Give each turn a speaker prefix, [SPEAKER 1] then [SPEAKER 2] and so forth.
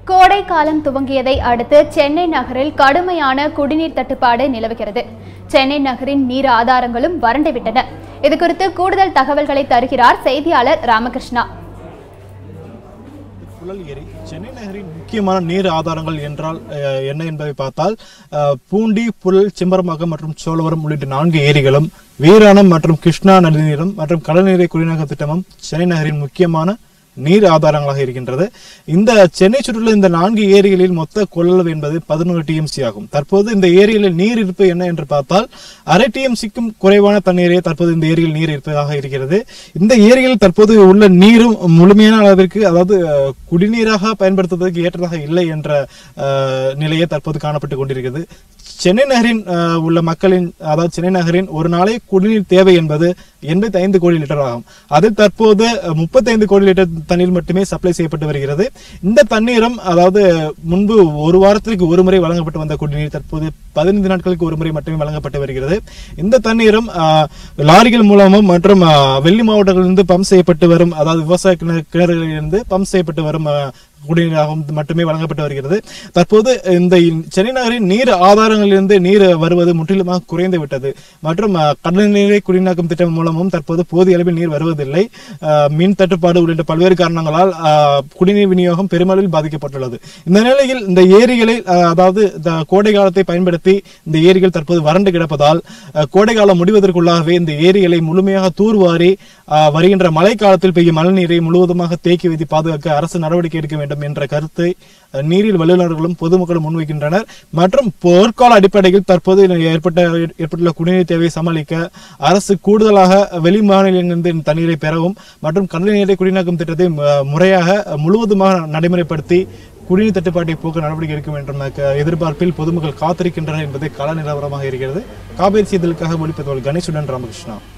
[SPEAKER 1] கோடை காலம் துவங்கியதை அடுத்து சென்னை நகரில் கடுமையான குடிநீர் தட்டுப்பாடு நிலவுகிறது சென்னை நகரின் நீர் ஆதாரங்களும் வறண்டுவிட்டன இதுகுறித்து கூடுதல் தகவல்களை தருகிறார் செய்தியாளர் ராமகிருஷ்ணா
[SPEAKER 2] புழல் ஏரி சென்னை நகரின் முக்கியமான நீர் ஆதாரங்கள் என்றால் அஹ், என்ன என்பதை பார்த்தால் அஹ், பூண்டி புழல் செம்பரம்பாக்கம் மற்றும் சோழவரம் உள்ளிட்ட நான்கு ஏரிகளும் வீராணம் மற்றும் கிருஷ்ணா நதிநீரும் மற்றும் கடல்நீரை குடிநீர் திட்டமும் சென்னை நகரின் முக்கியமான நீர் ஆதாரங்களாக இருக்கின்றது இந்த சென்னை சுற்றியுள்ள இந்த நான்கு ஏரிகளில் மொத்த கொள்ளளவு என்பது பதினோரு டிஎம்சி ஆகும் தற்போது இந்த ஏரிகளில் நீர் இருப்பு என்ன என்று பார்த்தால் அரை டிஎம்சிக்கும் குறைவான தண்ணீரே தற்போது இந்த ஏரியில் நீர் இருப்பதாக இருக்கிறது இந்த ஏரியில் தற்போது உள்ள நீரும் முழுமையான அளவிற்கு அதாவது அஹ், குடிநீராக பயன்படுத்துவதற்கு ஏற்றதாக இல்லை என்ற அஹ், நிலையே தற்போது காணப்பட்டு கொண்டிருக்கிறது சென்னை நகரின் அஹ், உள்ள மக்களின் அதாவது சென்னை நகரின் ஒரு நாளை குடிநீர் தேவை என்பது எண்பத்தி ஐந்து கோடி லிட்டர் ஆகும் அது தற்போது முப்பத்தி ஐந்து கோடி லிட்டர் தண்ணீர் மட்டுமே சப்ளை செய்யப்பட்டு வருகிறது இந்த தண்ணீரும் அதாவது முன்பு ஒரு வாரத்திற்கு ஒரு முறை வழங்கப்பட்டு வந்த குடிநீர் தற்போது பதினைந்து நாட்களுக்கு ஒரு முறை மட்டுமே வழங்கப்பட்டு வருகிறது இந்த தண்ணீரும் அஹ், லாரிகள் மூலமும் மற்றும் அஹ், வெள்ளி மாவட்டங்களிலிருந்து பம்ப் செய்யப்பட்டு வரும் அதாவது விவசாய கிணறு- கிணறுகளிலிருந்து பம்ப் செய்யப்பட்டு வரும் அஹ், குடிநீராகவும் மட்டுமே வழங்கப்பட்டு வருகிறது தற்போது இந்த சென்னை நகரின் நீர் ஆதாரங்களிலிருந்து நீர் வருவது முற்றிலுமாக குறைந்து விட்டது மற்றும் அஹ், கடல் நீரை குடிநீராக்கும் திட்டம் மூலமும் தற்போது போதிய அளவில் நீர் வருவதில்லை அஹ், மின் தட்டுப்பாடு உள்ளிட்ட பல்வேறு காரணங்களால் அஹ், குடிநீர் விநியோகம் பெருமளவில் பாதிக்கப்பட்டுள்ளது இந்த நிலையில் இந்த ஏரிகளை அஹ், அதாவது இந்த கோடை காலத்தை பயன்படுத்தி இந்த ஏரிகள் தற்போது வறண்டு கிடப்பதால் அஹ், கோடை காலம் முடிவதற்குள்ளாகவே இந்த ஏரிகளை முழுமையாக தூர்வாரி அஹ், வருகின்ற மழை காலத்தில் பெய்யும் மழைநீரை முழுவதுமாக தேக்கி வைத்து பாதுகாக்க அரசு நடவடிக்கை எடுக்க வேண்டும் என்ற கருத்தை அஹ், நீரியல் வல்லுநர்களும் பொதுமக்களும் முன்வைக்கின்றனர் மற்றும் போர்க்கால அடிப்படையில் தற்போது ஏற்பட்ட ஏற்பட்டுள்ள குடிநீர் தேவையை சமாளிக்க அரசு கூடுதலாக வெளி மாநிலங்களிலிருந்து தண்ணீரை பெறவும் மற்றும் கடல் நீரை குடிநீராக்கும் திட்டத்தை ம- முறையாக முழுவதுமாக நடைமுறைப்படுத்தி குடிநீர் தட்டுப்பாட்டை போக்க நடவடிக்கை எடுக்கும் என்ற ம- எதிர்பார்ப்பில் பொதுமக்கள் காத்திருக்கின்றனர் என்பது கள நிலவரமாக இருக்கிறது காவேரி செய்திகளுக்காக ஒளிப்பதோல் கணேசுடன் ராமகிருஷ்ணா